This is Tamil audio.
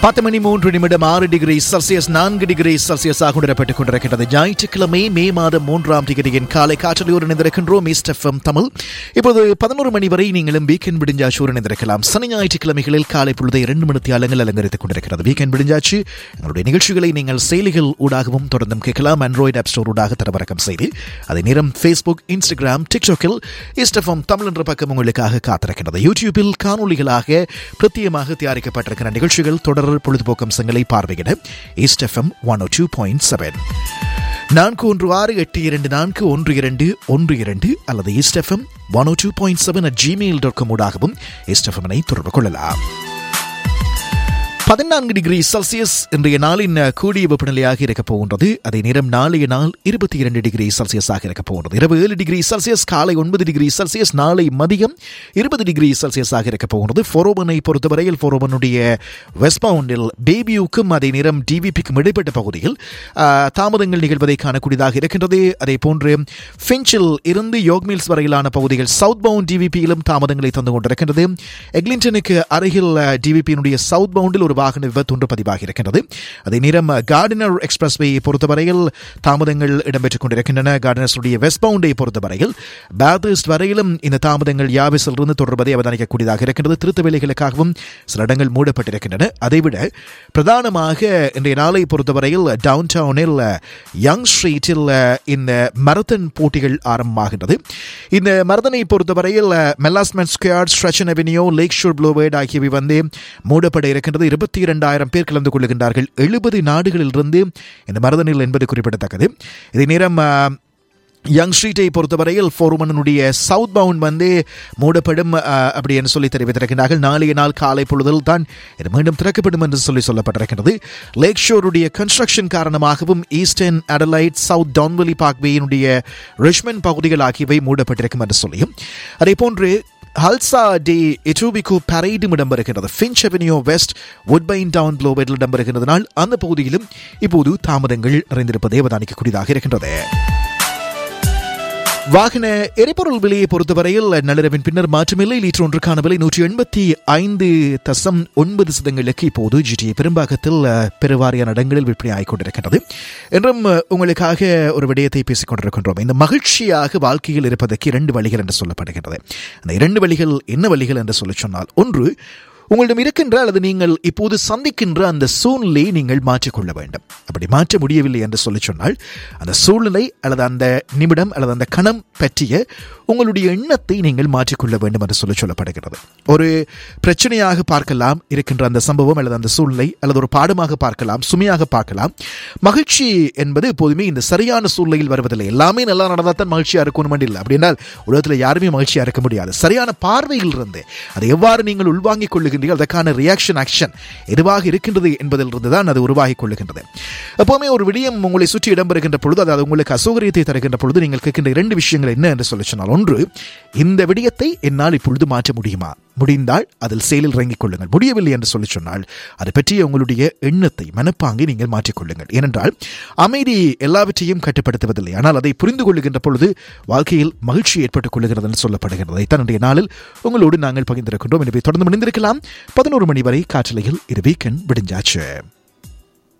பத்து மணி மூன்று நிமிடம் ஆறு டிகிரி செல்சியஸ் நான்கு டிகிரி செல்சியஸாக உணரப்பட்டுக் கொண்டிருக்கிறது ஞாயிற்றுக்கிழமை மே மாதம் மூன்றாம் டிகிரியின் காலை காற்றலியோர் இணைந்திருக்கின்றோம் ஈஸ்ட் எஃப்எம் தமிழ் இப்போது பதினோரு மணி வரை நீங்களும் வீக்கெண்ட் விடிஞ்சாச்சூர் இணைந்திருக்கலாம் சனி ஞாயிற்றுக்கிழமைகளில் காலை பொழுது இரண்டு மணி தியாலங்கள் அலங்கரித்துக் கொண்டிருக்கிறது வீக்கெண்ட் விடிஞ்சாச்சு எங்களுடைய நிகழ்ச்சிகளை நீங்கள் செயலிகள் ஊடாகவும் தொடர்ந்தும் கேட்கலாம் ஆண்ட்ராய்டு ஆப் ஸ்டோர் ஊடாக தரவிறக்கம் செய்து அதே நேரம் ஃபேஸ்புக் இன்ஸ்டாகிராம் டிக்டாக்கில் ஈஸ்ட் எஃப்எம் தமிழ் என்ற பக்கம் உங்களுக்காக காத்திருக்கிறது யூடியூபில் காணொலிகளாக பிரத்யேகமாக தயாரிக்கப்பட்டிருக்கிற நிகழ்ச்சிகள் தொடர் பொழுதுபோக்கு அம்சங்களை பார்வையிட East FM one O two point seven நான்கு ஒன்று ஆறு எட்டு இரண்டு நான்கு ஒன்று இரண்டு ஒன்று இரண்டு அல்லது East FM one O two point seven at Gmail dot com ஊடாகவும் ஈஸ்ட் எஃப்எம்னை தொடர்பு கொள்ளலாம் பதினான்கு டிகிரி செல்சியஸ் இன்றைய நாளின் கூடிய வெப்பநிலையாக இருக்கப் போகின்றது அதே நேரம் நாளைய நாள் இருபத்தி இரண்டு டிகிரி செல்சியஸாக இருக்கப் போகின்றது இரவு ஏழு டிகிரி செல்சியஸ் காலை ஒன்பது டிகிரி செல்சியஸ் நாளை மதியம் இருபது டிகிரி செல்சியஸாக இருக்கப் போகின்றது ஃபோரோபனை பொறுத்தவரையில் ஃபோரோபனுடைய வெஸ்ட்பவுண்டில் பேபியுக்கும் அதே நேரம் டிவிபிக்கும் இடைப்பட்ட பகுதியில் ஆஹ், தாமதங்கள் நிகழ்வதை காணக்கூடியதாக இருக்கின்றது அதே போன்று ஃபின்ச்சில் இருந்து யோக்மில்ஸ் வரையிலான பகுதிகள் சவுத் பவுண்ட் டிவிபியிலும் தாமதங்களை தந்து கொண்டிருக்கின்றது எக்லிண்டனுக்கு அருகில் டிவிபியினுடைய சவுத் பவுண்டில் ஒரு வாகன விபத்து ஒன்று பதிவாகி இருக்கின்றது அதே நேரம் கார்டினர் எக்ஸ்பிரஸ் பொறுத்தவரையில் தாமதங்கள் இடம்பெற்றுக் கொண்டிருக்கின்றன கார்டினர்ஸுடைய வெஸ்ட் பவுண்டை பொறுத்தவரையில் பேதர்ஸ்ட் வரையிலும் இந்த தாமதங்கள் யாபிஸில் இருந்து தொடர்வதை அவதானிக்கக்கூடியதாக இருக்கின்றது திருத்த வேலைகளுக்காகவும் சில இடங்கள் மூடப்பட்டிருக்கின்றன அதைவிட பிரதானமாக இன்றைய நாளை பொறுத்தவரையில் டவுன் டவுனில் யங் ஸ்ட்ரீட்டில் இந்த மரத்தன் போட்டிகள் ஆரம்பமாகின்றது இந்த மரதனை பொறுத்தவரையில் மெல்லாஸ்மென் ஸ்கொயர் ஸ்ட்ரெச்சன் அவென்யூ லேக் ஷோர் ப்ளோவேட் ஆகியவை வந்து மூடப்பட இருக்கின்றது இருபத்தி இரண்டாயிரம் பேர் கலந்து கொள்ளுகின்றார்கள் எழுபது நாடுகளிலிருந்து இந்த மரதனில் என்பது குறிப்பிடத்தக்கது இதே நேரம் ஆ, யங் ஸ்ட்ரீட்டை பொறுத்தவரையில் ஃபோர்மனுடைய சவுத் பவுண்ட் வந்து மூடப்படும் அஹ், அப்படி என்று சொல்லி தெரிவித்திருக்கிறார்கள் நாளைய நாள் காலை பொழுதில் தான் இது மீண்டும் திறக்கப்படும் என்று சொல்லி சொல்லப்பட்டிருக்கிறது லேக் ஷோருடைய கன்ஸ்ட்ரக்ஷன் காரணமாகவும் ஈஸ்டர்ன் அடலைட் சவுத் டவுன்வெலி பார்க்வேயினுடைய ரிச்மண்ட் பகுதிகள் ஆகியவை மூடப்பட்டிருக்கும் என்று சொல்லியும் அதே போன்று ஹல்சா டே எட்ரூபிகோ பரேடும் இடம்பெறுகிறது Finch avenue west woodbine down ப்ளோவேடில் இடம்பெறுகிறதுனால் அந்த பகுதியிலும் இப்போது தாமதங்கள் நிறைந்திருப்பதை அவதானிக்கக்கூடியதாக இருக்கின்றது வாகன எரிபொருள் விலையை பொறுத்தவரையில் நள்ளிரவின் பின்னர் மாற்றமில்லை லீட்டர் ஒன்றுக்கான விலை நூற்றி எண்பத்தி ஐந்து தசம் ஒன்பது சதங்களுக்கு இப்போது ஜிடிஏ பெரும்பாகத்தில் அஹ், பெருவாரியான இடங்களில் விற்பனை ஆகிக் கொண்டிருக்கின்றது என்றும் அஹ், உங்களுக்காக ஒரு விடயத்தை பேசிக் கொண்டிருக்கின்றோம் இந்த மகிழ்ச்சியாக வாழ்க்கையில் இருப்பதற்கு இரண்டு வழிகள் என்று சொல்லப்படுகிறது அந்த இரண்டு வழிகள் என்ன வழிகள் என்று சொல்லி சொன்னால் ஒன்று உங்களிடம் இருக்கின்ற அல்லது நீங்கள் இப்போது சந்திக்கின்ற அந்த சூழ்நிலையை நீங்கள் மாற்றிக்கொள்ள வேண்டும் அப்படி மாற்ற முடியவில்லை என்று சொல்லி சொன்னால் அந்த சூழ்நிலை அல்லது அந்த நிமிடம் அல்லது அந்த கணம் பற்றிய உங்களுடைய எண்ணத்தை நீங்கள் மாற்றிக்கொள்ள வேண்டும் என்று சொல்லி சொல்லப்படுகிறது ஒரு பிரச்சனையாக பார்க்கலாம் இருக்கின்ற அந்த சம்பவம் அல்லது அந்த சூழ்நிலை அல்லது ஒரு பாடமாக பார்க்கலாம் சுமையாக பார்க்கலாம் மகிழ்ச்சி என்பது எப்போதுமே இந்த சரியான சூழ்நிலையில் வருவதில்லை எல்லாமே நல்லா நடந்தால் தான் மகிழ்ச்சியா இருக்கணும் இல்லை அப்படின்னால் உலகத்தில் யாருமே மகிழ்ச்சியா இருக்க முடியாது சரியான பார்வையில் இருந்து அதை எவ்வாறு நீங்கள் உள்வாங்கிக் கொள்ளுகின்றீர்கள் அதற்கான ரியாக்ஷன் ஆக்ஷன் எதுவாக இருக்கின்றது என்பதிலிருந்து தான் அது உருவாகிக் கொள்ளுகின்றது எப்பவுமே ஒரு விடயம் உங்களை சுற்றி இடம்பெறுகின்ற பொழுது அதாவது உங்களுக்கு அசௌகரியத்தை தருகின்ற பொழுது நீங்கள் கேட்கின்ற இரண்டு விஷயங்கள் என்ன என்று சொல்லி சொன்னால் ஒன்று இந்த விடயத்தை என்னால் இப்பொழுது மாற்ற முடியுமா முடிந்தால் அதில் செயலில் இறங்கிக் கொள்ளுங்கள் முடியவில்லை என்று சொல்லி சொன்னால் அது பற்றிய உங்களுடைய எண்ணத்தை மனப்பாங்கை நீங்கள் மாற்றிக்கொள்ளுங்கள் ஏனென்றால் அமைதி எல்லாவற்றையும் கட்டுப்படுத்துவதில்லை ஆனால் அதை புரிந்து கொள்ளுகின்ற பொழுது வாழ்க்கையில் மகிழ்ச்சி ஏற்பட்டுக் கொள்ளுகிறது என்று சொல்லப்படுகிறது இதைத்தான் இன்றைய நாளில் உங்களோடு நாங்கள் பகிர்ந்திருக்கின்றோம் எனவே தொடர்ந்து முடிந்திருக்கலாம் பதினோரு மணி வரை காற்றலையில் இது வீக்கெண்ட் விடிஞ்சாச்சு